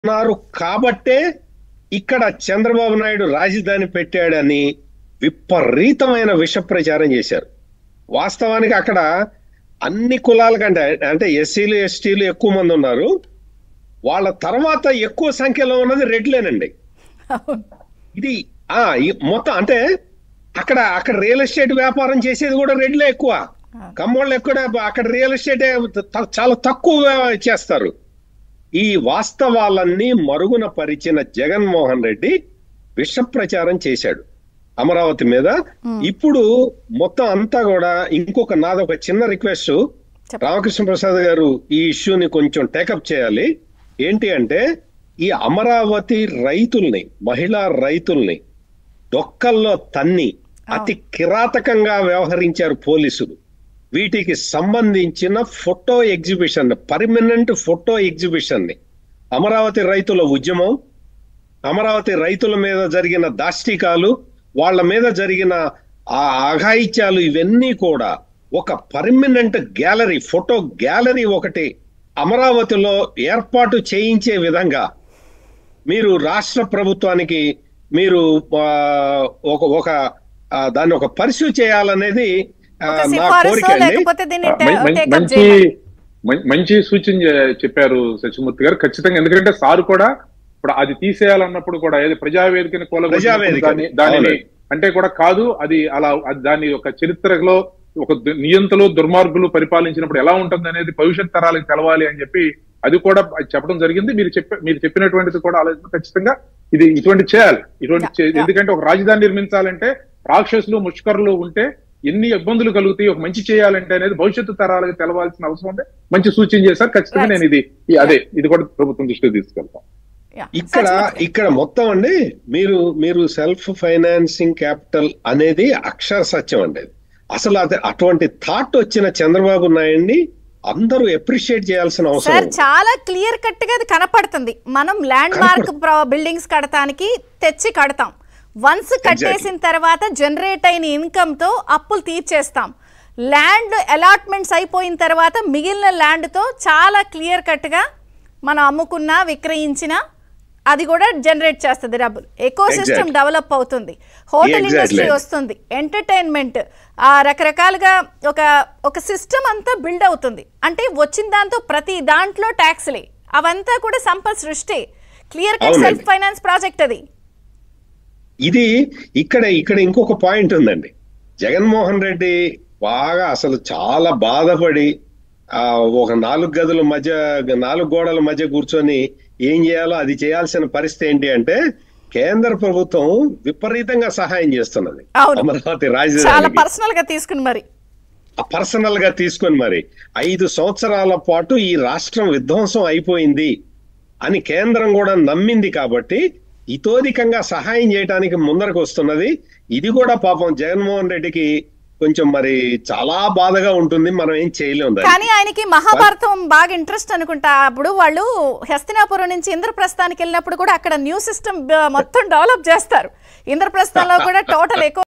ఉన్నారు కాబట్టే ఇక్కడ చంద్రబాబు నాయుడు రాజధాని పెట్టాడని విపరీతమైన విష ప్రచారం చేశారు వాస్తవానికి అక్కడ అన్ని కులాల కంటే అంటే ఎస్సీలు ఎస్టీలు ఎక్కువ మంది ఉన్నారు వాళ్ళ తర్వాత ఎక్కువ సంఖ్యలో ఉన్నది రెడ్లేనండి అవును ఇది ఆ ఈ మొత్తం అంటే అక్కడ అక్కడ రియల్ ఎస్టేట్ వ్యాపారం చేసేది కూడా రెడ్లే ఎక్కువ కమ్మోళ్ళు ఎక్కువ అక్కడ రియల్ ఎస్టేట్ చాలా తక్కువ చేస్తారు ఈ వాస్తవాలన్నీ మరుగున పరిచిన జగన్మోహన్ రెడ్డి విష ప్రచారం చేశాడు అమరావతి మీద ఇప్పుడు మొత్తం అంతా కూడా ఇంకొక నాదొక చిన్న రిక్వెస్ట్ చెప్పండి. రామకృష్ణ ప్రసాద్ గారు ఈ ఇష్యూని కొంచెం టేకప్ చేయాలి ఏంటి అంటే ఈ అమరావతి రైతుల్ని మహిళా రైతుల్ని డొక్కల్లో తన్ని అతి కిరాతకంగా వ్యవహరించారు పోలీసులు వీటికి సంబంధించిన photo exhibition permanent photo exhibition ని అమరావతి రైతుల ఉద్యమం అమరావతి రైతుల మీద జరిగిన దాష్టికాలు వాళ్ళ మీద జరిగిన ఆ అఘాయిత్యాలు ఇవన్నీ కూడా ఒక పర్మనెంట్ గ్యాలరీ ఫోటో గ్యాలరీ ఒకటి అమరావతిలో ఏర్పాటు చేయించే విధంగా మీరు రాష్ట్ర ప్రభుత్వానికి మీరు ఆ, ఒక ఒక ఆ, దాన్ని ఒక పరిశు చేయాలనేది ఆ, ఒక నా సిఫారసు కోరిక అండి లేకపోతే దీన్ని ఆ, మం- మం- టేకప్ మంచి చేయాలి మం- మంచి సూచన చే- చెప్పారు సత్యమూర్తి గారు ఖచ్చితంగా ఎందుకంటే సార్ కూడా ఇప్పుడు అది తీసేయాలన్నప్పుడు కూడా ఏది ప్రజావేదికని కూలగొట్టినప్పుడు ప్రజావేదిక. దాన్ని దానిని అవునండి. అంటే కూడా కాదు అది అలా అది దాని ఒక చరిత్రలో ఒక దు- నియంతలు దుర్మార్గులు పరిపాలించినప్పుడు ఎలా ఉంటుంది అనేది భవిష్యత్ తరాలకు తెలవాలి అని చెప్పి అది కూడా చెప్పడం జరిగింది మీరు చెప్ప మీరు చెప్పినటువంటిది కూడా ఆలోచన ఖచ్చితంగా ఇది ఇటువంటి చేయాలి ఇటువంటి చే- Yeah, yeah. ఎందుకంటే ఒక రాజధాని నిర్మించాలంటే రాక్షసులు ముష్కరులు ఉంటే ఎన్ని ఇబ్బందులు కలుగుతాయి ఒక మంచి చేయాలంటే అనేది భవిష్యత్తు తరాలకు తెలవాల్సిన అవసరం ఉంది మంచి సూచన చేశారు ఖచ్చితంగా Right. నేను ఇది ఈ- అదే ఇది కూడా ప్రభుత్వం దృష్టికి తీసుకెళ్తాం Yeah. ఇక్కడ సత్యమూర్తి గారు. ఇక్కడ మొత్తం అండి మీరు మీరు సెల్ఫ్ ఫైనాన్సింగ్ క్యాపిటల్ అనేది అక్షర సత్యం అండి అసలు అది అటువంటి థాట్ వచ్చిన చంద్రబాబు నాయుడిని అందరూ అప్రిషియేట్ చేయాల్సిన అవసరం సార్ ఉంది. చాలా క్లియర్ కట్ గా అది కనపడుతుంది మనం ల్యాండ్ మార్క్ బిల్డింగ్స్ కడటానికి తెచ్చి కడతాం వన్స్ కట్టేసిన తర్వాత జనరేట్ అయిన ఇన్కమ్ తో అప్పులు తీర్చేస్తాం ల్యాండ్ అలాట్మెంట్స్ అయిపోయిన తర్వాత మిగిలిన ల్యాండ్ తో చాలా క్లియర్ కట్ గా మనం అమ్ముకున్నా విక్రయించినా అది కూడా జనరేట్ చేస్తుంది డబ్బులు ఎకో సిస్టమ్ Exactly. డెవలప్ అవుతుంది హోటల్ Exactly. ఇండస్ట్రీ వస్తుంది ఎంటర్టైన్మెంట్ ఆ రకరకాలుగా ఒక ఒక సిస్టమ్ అంతా బిల్డ్ అవుతుంది అంటే వచ్చిన దాంతో ప్రతి దాంట్లో ట్యాక్స్లే అవంతా కూడా సంపద సృష్టి క్లియర్ కట్ అవునండి. సెల్ఫ్ ఫైనాన్స్ ప్రాజెక్ట్ అది ఇది ఇక్కడ ఇక్కడ ఇంకొక పాయింట్ ఉందండి జగన్మోహన్ రెడ్డి బాగా అసలు చాలా బాధపడి ఆ ఒక నాలుగు గదుల మధ్య నాలుగు గోడల మధ్య కూర్చొని ఏం చేయాలో అది చేయాల్సిన పరిస్థితి ఏంటి అంటే కేంద్ర ప్రభుత్వం విపరీతంగా సహాయం చేస్తున్నది అవును. అమరావతి చాలా రాజధాని పర్సనల్ గా తీసుకుని మరి పర్సనల్ గా తీసుకొని మరి ఐదు సంవత్సరాల పాటు ఈ రాష్ట్రం విధ్వంసం అయిపోయింది అని కేంద్రం కూడా నమ్మింది కాబట్టి ఇతోధికంగా సహాయం చేయడానికి ముందరకు వస్తున్నది ఇది కూడా పాపం జగన్మోహన్ రెడ్డికి కొంచెం మరి చాలా బాధగా ఉంటుంది మనం ఏం చేయలేము దాన్ని. కానీ ఆయనకి మహాభారతం బాగా ఇంట్రెస్ట్ అనుకుంటా అప్పుడు వాళ్ళు హస్తినాపురం నుంచి ఇంద్రప్రస్థానికి వెళ్ళినప్పుడు కూడా అక్కడ న్యూ సిస్టమ్ మొత్తం డెవలప్ చేస్తారు ఇంద్రప్రస్థంలో కూడా టోటల్ ఎకో